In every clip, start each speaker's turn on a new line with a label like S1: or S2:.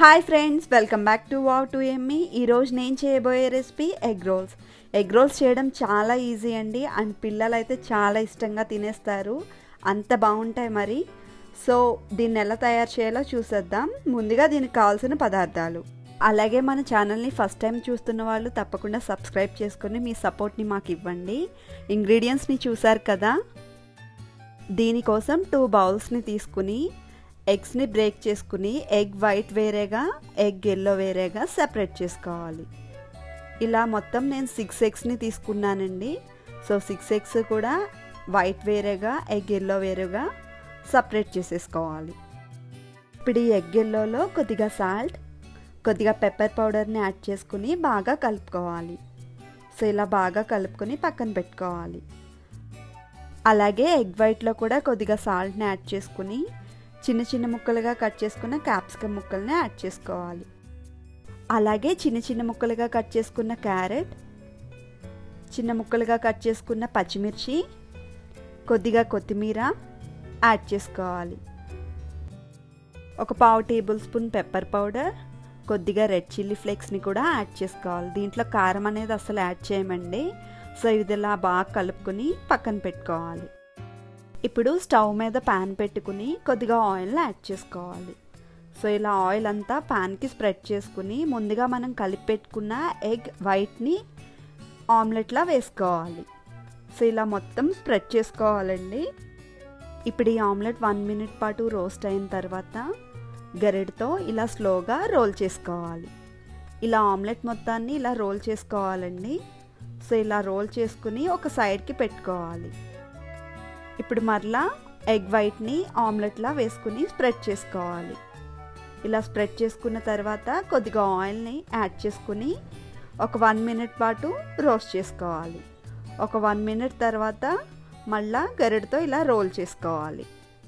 S1: hi friends welcome back to వావ్ టు ఎమ్మి ఈరోజు నేను చేయబోయే recipe egg rolls egg rolls చేయడం చాలా ఈజీ అండి అండ్ పిల్లలు అయితే చాలా ఇష్టంగా తినేస్తారు అంత బాగుంటాయి మరి సో దీన్ని ఎలా తయారు చేయాలో చూసేద్దాం ముందుగా దీనికి కావాల్సిన పదార్థాలు అలాగే మన ఛానల్ని ఫస్ట్ టైం చూస్తున్న వాళ్ళు తప్పకుండా సబ్స్క్రైబ్ చేసుకుని మీ సపోర్ట్ని మాకు ఇవ్వండి ఇంగ్రీడియంట్స్ని చూసారు కదా దీనికోసం టూ బౌల్స్ని తీసుకుని ఎగ్స్ని బ్రేక్ చేసుకుని ఎగ్ వైట్ వేరేగా ఎగ్ ఎల్లో వేరేగా సెపరేట్ చేసుకోవాలి ఇలా మొత్తం నేను సిక్స్ ఎగ్స్ని తీసుకున్నానండి సో సిక్స్ ఎగ్స్ కూడా వైట్ వేరేగా ఎగ్ ఎల్లో వేరేగా సపరేట్ చేసేసుకోవాలి ఇప్పుడు ఈ ఎగ్ ఎల్లోలో కొద్దిగా సాల్ట్ కొద్దిగా పెప్పర్ పౌడర్ని యాడ్ చేసుకుని బాగా కలుపుకోవాలి సో ఇలా బాగా కలుపుకొని పక్కన పెట్టుకోవాలి అలాగే ఎగ్ వైట్లో కూడా కొద్దిగా సాల్ట్ని యాడ్ చేసుకుని చిన్న చిన్న ముక్కలుగా కట్ చేసుకున్న క్యాప్సికమ్ ముక్కల్ని యాడ్ చేసుకోవాలి అలాగే చిన్న చిన్న ముక్కలుగా కట్ చేసుకున్న క్యారెట్ చిన్న ముక్కలుగా కట్ చేసుకున్న పచ్చిమిర్చి కొద్దిగా కొత్తిమీర యాడ్ చేసుకోవాలి ఒక పావు టేబుల్ స్పూన్ పెప్పర్ పౌడర్ కొద్దిగా రెడ్ చిల్లీ ఫ్లేక్స్ని కూడా యాడ్ చేసుకోవాలి దీంట్లో కారం అనేది అసలు యాడ్ చేయమండి సో ఇది ఇలా బాగా కలుపుకొని పక్కన పెట్టుకోవాలి ఇప్పుడు స్టవ్ మీద ప్యాన్ పెట్టుకుని కొద్దిగా ఆయిల్ని యాడ్ చేసుకోవాలి సో ఇలా ఆయిల్ అంతా ప్యాన్కి స్ప్రెడ్ చేసుకుని ముందుగా మనం కలిపి పెట్టుకున్న ఎగ్ వైట్ని ఆమ్లెట్లా వేసుకోవాలి సో ఇలా మొత్తం స్ప్రెడ్ చేసుకోవాలండి ఇప్పుడు ఈ ఆమ్లెట్ వన్ మినిట్ పాటు రోస్ట్ అయిన తర్వాత గరిటతో ఇలా స్లోగా రోల్ చేసుకోవాలి ఇలా ఆమ్లెట్ మొత్తాన్ని ఇలా రోల్ చేసుకోవాలండి సో ఇలా రోల్ చేసుకుని ఒక సైడ్కి పెట్టుకోవాలి ఇప్పుడు మరలా ఎగ్ వైట్ని ఆమ్లెట్లా వేసుకుని స్ప్రెడ్ చేసుకోవాలి ఇలా స్ప్రెడ్ చేసుకున్న తర్వాత కొద్దిగా ఆయిల్ని యాడ్ చేసుకుని ఒక వన్ మినిట్ పాటు రోస్ట్ చేసుకోవాలి ఒక వన్ మినిట్ తర్వాత మళ్ళా గరిటతో ఇలా రోల్ చేసుకోవాలి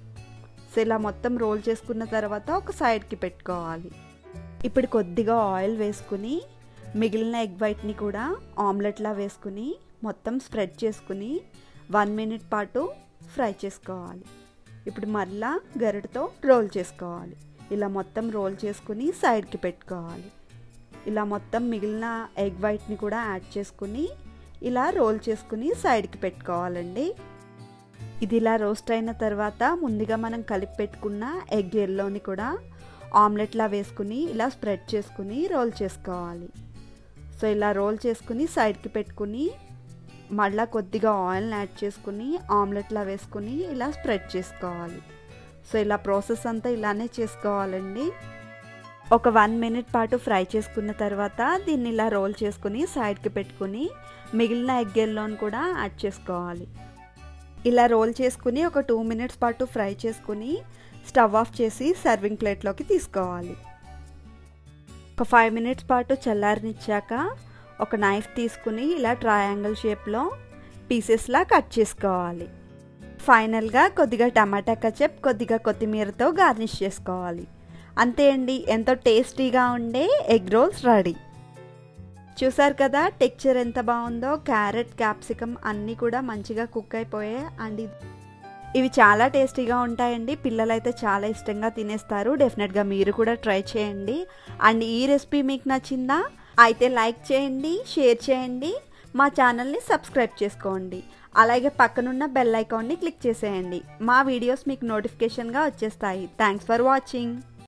S1: సో ఇలా మొత్తం రోల్ చేసుకున్న తర్వాత ఒక సైడ్కి పెట్టుకోవాలి ఇప్పుడు కొద్దిగా ఆయిల్ వేసుకుని మిగిలిన ఎగ్ వైట్ని కూడా ఆమ్లెట్లా వేసుకుని మొత్తం స్ప్రెడ్ చేసుకుని వన్ మినిట్ పాటు ఫ్రై చేసుకోవాలి ఇప్పుడు మళ్ళా గరిటతో రోల్ చేసుకోవాలి ఇలా మొత్తం రోల్ చేసుకుని సైడ్కి పెట్టుకోవాలి ఇలా మొత్తం మిగిలిన ఎగ్ వైట్ని కూడా యాడ్ చేసుకుని ఇలా రోల్ చేసుకుని సైడ్కి పెట్టుకోవాలండి ఇది ఇలా రోస్ట్ అయిన తర్వాత ముందుగా మనం కలిపి పెట్టుకున్న ఎగ్ ఎల్లోని కూడా ఆమ్లెట్లా వేసుకుని ఇలా స్ప్రెడ్ చేసుకుని రోల్ చేసుకోవాలి సో ఇలా రోల్ చేసుకుని సైడ్కి పెట్టుకుని మళ్ళీ కొద్దిగా ఆయిల్ని యాడ్ చేసుకుని ఆమ్లెట్లా వేసుకుని ఇలా స్ప్రెడ్ చేసుకోవాలి సో ఇలా ప్రాసెస్ అంతా ఇలానే చేసుకోవాలండి ఒక వన్ మినిట్ పాటు ఫ్రై చేసుకున్న తర్వాత దీన్ని ఇలా రోల్ చేసుకుని సైడ్కి పెట్టుకుని మిగిలిన ఎగ్ ఎల్లోని కూడా యాడ్ చేసుకోవాలి ఇలా రోల్ చేసుకుని ఒక టూ మినిట్స్ పాటు ఫ్రై చేసుకుని స్టవ్ ఆఫ్ చేసి సర్వింగ్ ప్లేట్లోకి తీసుకోవాలి ఒక ఫైవ్ మినిట్స్ పాటు చల్లారనిచ్చాక ఒక నైఫ్ తీసుకుని ఇలా ట్రయాంగిల్ షేప్లో పీసెస్లా కట్ చేసుకోవాలి ఫైనల్గా కొద్దిగా టమాటా కచప్ కొద్దిగా కొత్తిమీరతో గార్నిష్ చేసుకోవాలి అంతే అండి ఎంతో టేస్టీగా ఉండే ఎగ్ రోల్స్ రెడీ చూసారు కదా టెక్చర్ ఎంత బాగుందో క్యారెట్ క్యాప్సికమ్ అన్నీ కూడా మంచిగా కుక్ అయిపోయాయి అండ్ ఇవి చాలా టేస్టీగా ఉంటాయండి పిల్లలైతే చాలా ఇష్టంగా తినేస్తారు డెఫినెట్గా మీరు కూడా ట్రై చేయండి అండ్ ఈ రెసిపీ మీకు నచ్చిందా అయితే లైక్ చేయండి షేర్ చేయండి మా ఛానల్ని సబ్స్క్రైబ్ చేసుకోండి అలాగే పక్కనున్న బెల్ ఐకాన్ని క్లిక్ చేసేయండి మా వీడియోస్ మీకు నోటిఫికేషన్గా వచ్చేస్తాయి థ్యాంక్స్ ఫర్ వాచింగ్